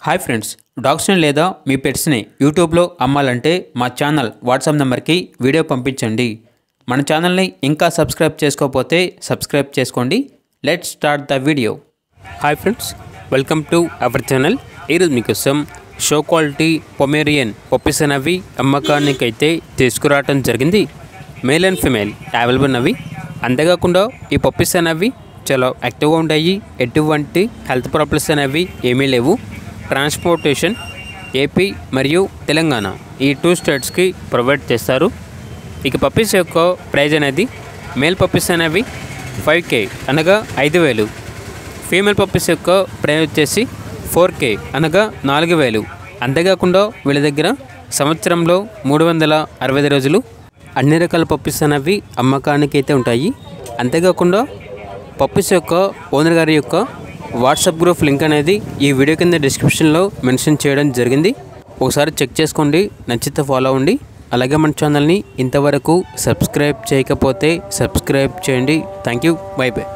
hi friends డాగ్స్ని లేదా మీ పెట్స్ని యూట్యూబ్లో అమ్మాలంటే మా ఛానల్ వాట్సాప్ నెంబర్కి వీడియో పంపించండి మన ఛానల్ని ఇంకా సబ్స్క్రైబ్ చేసుకోకపోతే సబ్స్క్రైబ్ చేసుకోండి let start the video hi friends welcome to our channel ఈరోజు మీకోసం షో క్వాలిటీ పొమేరియన్ పప్పీస్ అనేవి అమ్మకానికైతే తీసుకురావటం జరిగింది మేల్ అండ్ ఫిమేల్ అవైలబుల్ ఉన్నవి అంతేకాకుండా ఈ పప్పీస్ అనేవి చాలా యాక్టివ్గా ఉంటాయి ఎటువంటి హెల్త్ ప్రాబ్లమ్స్ అనేవి ఏమీ లేవు ట్రాన్స్పోర్టేషన్ ఏపీ మరియు తెలంగాణ ఈ టూ స్టేట్స్కి ప్రొవైడ్ చేస్తారు ఇక పప్పీస్ యొక్క ప్రైజ్ అనేది మేల్ పప్పీస్ అనేవి ఫైవ్ కే అనగా ఐదు వేలు ఫీమేల్ పప్పీస్ యొక్క ప్రైజ్ వచ్చేసి ఫోర్ కే అనగా నాలుగు వేలు అంతేకాకుండా వీళ్ళ దగ్గర సంవత్సరంలో మూడు వందల అరవై ఐదు రోజులు అన్ని రకాల పప్పీస్ అనేవి అమ్మకానికి అయితే ఉంటాయి అంతేకాకుండా పప్పీస్ యొక్క ఓనర్ గారి యొక్క వాట్సాప్ గ్రూప్ లింక్ అనేది ఈ వీడియో కింద డిస్క్రిప్షన్లో మెన్షన్ చేయడం జరిగింది ఒకసారి చెక్ చేసుకోండి నచ్చితే ఫాలో అవ్వండి అలాగే మన ఛానల్ని ఇంతవరకు సబ్స్క్రైబ్ చేయకపోతే సబ్స్క్రైబ్ చేయండి థ్యాంక్ యూ బై బై